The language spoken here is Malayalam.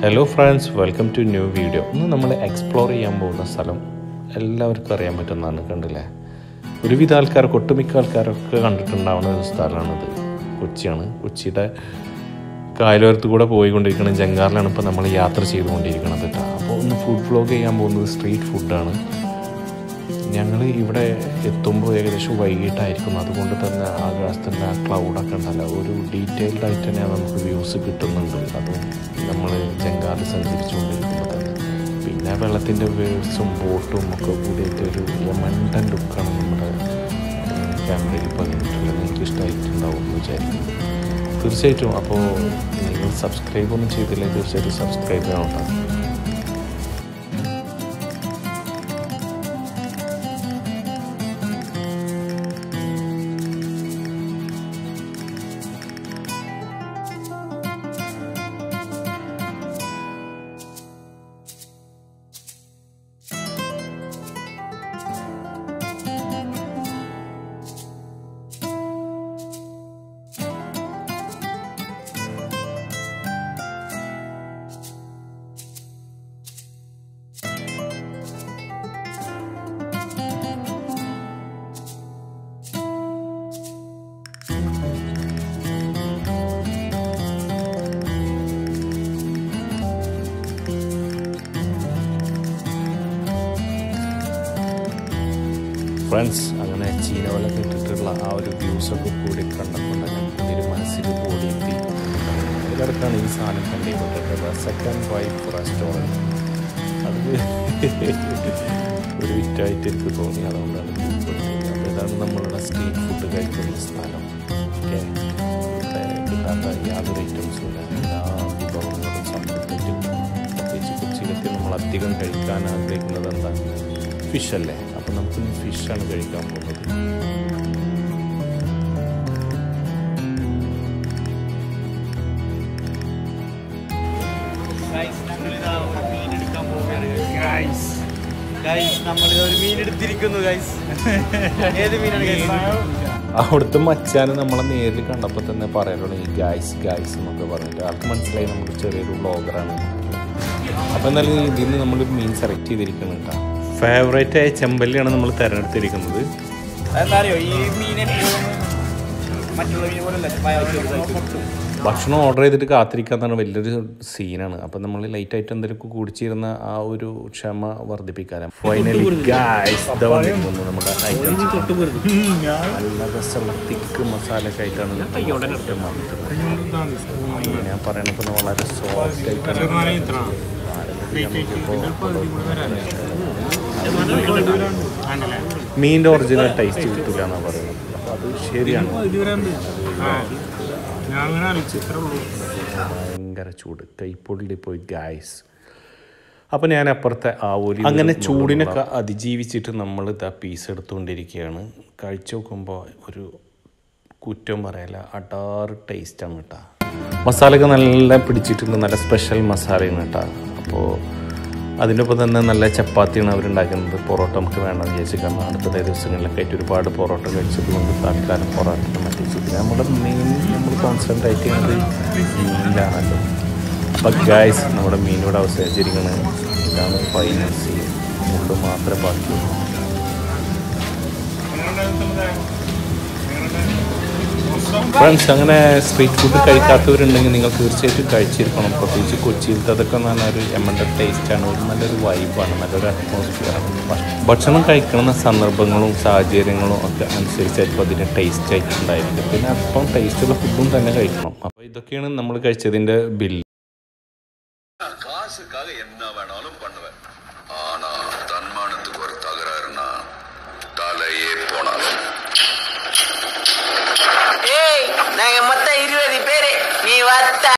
Hello friends welcome to new video ഇന്ന് നമ്മൾ എക്സ്പ്ലോർ ചെയ്യാൻ പോകുന്ന സ്ഥലം എല്ലാവർക്കും അറിയാൻ പറ്റുന്നതാണ് കണ്ടില്ലേ ഒരുവിധ ആൾക്കാർക്ക് ഒട്ടുമിക്ക ആൾക്കാരൊക്കെ കണ്ടിട്ടുണ്ടാവുന്ന ഒരു സ്ഥലമാണിത് കൊച്ചിയാണ് കൊച്ചിയുടെ കായലോരത്ത് കൂടെ പോയിക്കൊണ്ടിരിക്കുന്ന ജങ്കാറിലാണ് ഇപ്പോൾ നമ്മൾ യാത്ര ചെയ്തുകൊണ്ടിരിക്കുന്നത് കേട്ടോ അപ്പോൾ ഒന്ന് ഫുഡ് വ്ലോഗ് ചെയ്യാൻ പോകുന്നത് സ്ട്രീറ്റ് ഫുഡാണ് ഞങ്ങൾ ഇവിടെ എത്തുമ്പോൾ ഏകദേശം വൈകിട്ടായിരിക്കും അതുകൊണ്ട് തന്നെ ആകാശത്തിൻ്റെ ആ ക്ലൗഡൊക്കെ ഉണ്ടല്ലോ ഒരു ഡീറ്റെയിൽഡ് ആയിട്ട് തന്നെ നമുക്ക് വ്യൂസ് കിട്ടുന്നുണ്ട് അതും നമ്മൾ ജങ്കാറിൽ സഞ്ചരിച്ചുകൊണ്ടിരിക്കുമ്പോൾ തന്നെ പിന്നെ വെള്ളത്തിൻ്റെ വേവ്സും ബോട്ടും ഒക്കെ കൂടിയിട്ട് ഒരു യമണ്ടൻ ലുക്കാണ് നമ്മുടെ ക്യാമറയിൽ പതിഞ്ഞിട്ടുള്ളത് നിങ്ങൾക്ക് ഇഷ്ടമായിട്ടുണ്ടാവും എന്ന് വിചാരിക്കുന്നു തീർച്ചയായിട്ടും അപ്പോൾ നിങ്ങൾ സബ്സ്ക്രൈബ് ഒന്നും ചെയ്തില്ല തീർച്ചയായിട്ടും സബ്സ്ക്രൈബ് ചെയ്യണം കേട്ടോ ഫ്രണ്ട്സ് അങ്ങനെ ചീനവെള്ളം ഇട്ടിട്ടുള്ള ആ ഒരു വ്യൂസൊക്കെ കൂടി കണ്ടപ്പോൾ തന്നെ ഒരു മനസ്സിൽ കൂടിയെത്തി ഇതിടക്കാണ് ഈ സാധനം കണ്ടുകൊണ്ടിട്ടത് സെക്കൻഡ് വൈഫ് റെസ്റ്റോറൻറ്റ് അത് ഒരു വിറ്റായിട്ട് എനിക്ക് തോന്നി അതുകൊണ്ടാണ് ഇത് കൊടുത്തത്. അപ്പോൾ ഇതാണ് നമ്മളുടെ സ്ട്രീറ്റ് ഫുഡ് കഴിക്കുന്ന സ്ഥലം ഓക്കെ കിട്ടാത്ത യാതൊരു ഐറ്റംസും ഇല്ല എല്ലാ വിഭവങ്ങളും സമർപ്പിച്ചിട്ടും പ്രത്യേകിച്ച് കൊച്ചിയിലൊക്കെ നമ്മൾ അധികം കഴിക്കാൻ ആഗ്രഹിക്കുന്നത് എന്താ ഫിഷ് അല്ലേ അപ്പം നമുക്ക് ഫിഷാണ് കഴിക്കാൻ പോകുന്നത് ഗൈസ് ഗൈസ് നമ്മളിത് ഒരു മീൻ എടുത്തിരിക്കുന്നു ഗൈസ് ഏത് മീനാണ് ഗൈസ് അവിടുത്തെ മച്ചാന് നമ്മളെ നേരിൽ കണ്ടപ്പോൾ തന്നെ പറയാൻ തുടങ്ങി ഗായ്സ് ഗായ്സ് എന്നൊക്കെ പറഞ്ഞിട്ട് ആൾക്ക് മനസ്സിലായി നമ്മുടെ ചെറിയൊരു വ്ളോഗറാണ് അപ്പോൾ എന്നാലും ഇതിൽ നിന്ന് നമ്മളൊരു മീൻ സെലക്ട് ചെയ്തിരിക്കണം കേട്ടോ ഫേവറേറ്റ് ആയ ചെമ്പല്ലിയാണ് നമ്മൾ തിരഞ്ഞെടുത്തിരിക്കുന്നത് എന്താ അറിയോ ഈ മീൻ എനിക്ക് തോന്നുന്നു മറ്റുള്ള മീൻ പോലെ അല്ല ഭക്ഷണം ഓർഡർ ചെയ്തിട്ട് കാത്തിരിക്കാന്നാണ് വലിയൊരു സീനാണ് അപ്പം നമ്മൾ ലൈറ്റ് ആയിട്ട് എന്തെങ്കിലും കുടിച്ചിരുന്ന ആ ഒരു ക്ഷമ വർദ്ധിപ്പിക്കാൻ ഫൈനലി ഗായ്സ് നമ്മുടെ ഐറ്റംസ് നല്ല രസമുള്ള തിക്ക് മസാല ഒക്കെ ആയിട്ടാണ് ഏറ്റവും വന്നിട്ടുള്ളത് ഞാൻ പറയണപ്പോൾ വളരെ സോഫ്റ്റ് ആയിട്ടാണ് മീനിൻ്റെ ഒറിജിനൽ ടേസ്റ്റ് കിട്ടില്ല എന്നാണ് പറയുന്നത് അപ്പോൾ അത് ശരിയാണ് ഭയങ്കര ചൂട് കൈപ്പൊള്ളി പോയി ഗായ്സ് അപ്പോൾ ഞാൻ അപ്പുറത്തെ ആ ഒരു അങ്ങനെ ചൂടിനൊക്കെ അതിജീവിച്ചിട്ട് നമ്മൾ ഇതാ പീസ് എടുത്തുകൊണ്ടിരിക്കുകയാണ് കഴിച്ചു നോക്കുമ്പോൾ ഒരു കുറ്റം പറയല അടാറ് ടേസ്റ്റാണ് കേട്ടോ മസാലയൊക്കെ നല്ല പിടിച്ചിട്ടുണ്ട് നല്ല സ്പെഷ്യൽ മസാലയാണ് കേട്ടോ അപ്പോൾ അതിൻ്റെ ഒപ്പം തന്നെ നല്ല ചപ്പാത്തിയാണ് അവരുണ്ടാക്കുന്നത് പൊറോട്ട നമുക്ക് വേണമെന്ന് വിചാരിച്ചു കാരണം അടുത്ത ദിവസങ്ങളിലൊക്കെ ആയിട്ട് ഒരുപാട് പൊറോട്ട കഴിച്ചത് കൊണ്ട് തൽക്കാലം പൊറോട്ട മറ്റേ ചിക്കൻ നമ്മുടെ മെയിൻ നമ്മൾ കോൺസെൻട്രേറ്റ് ചെയ്യുന്നത് മീനിലാണല്ലോ അപ്പോൾ ഗായ്സ് നമ്മുടെ മീനിവിടെ അവസാനിച്ചിരിക്കുന്നത് ഇതാണ് ഫൈനൽ സീൻ മുള്ളു മാത്രമേ ബാക്കിയുള്ളൂ ഫ്രണ്ട്സ് അങ്ങനെ സ്ട്രീറ്റ് ഫുഡ് കഴിക്കാത്തവരുണ്ടെങ്കിൽ നിങ്ങൾ തീർച്ചയായിട്ടും കഴിച്ചിരിക്കണം പ്രത്യേകിച്ച് കൊച്ചിയിലത്തെ അതൊക്കെ നല്ല ഒരു എമ്മൻ്റെ ടേസ്റ്റാണ് ഒരു നല്ലൊരു വൈബാണ് നല്ലൊരു അറ്റ്മോസ്ഫിയറാണ് ഭക്ഷണം കഴിക്കുന്ന സന്ദർഭങ്ങളും സാഹചര്യങ്ങളും ഒക്കെ അനുസരിച്ചായിരിക്കും അതിൻ്റെ ടേസ്റ്റ് ആയിട്ടുണ്ടായിരിക്കും പിന്നെ അപ്പം ടേസ്റ്റുള്ള ഫുഡും തന്നെ കഴിക്കണം അപ്പോൾ ഇതൊക്കെയാണ് നമ്മൾ കഴിച്ചതിൻ്റെ ബില്ല്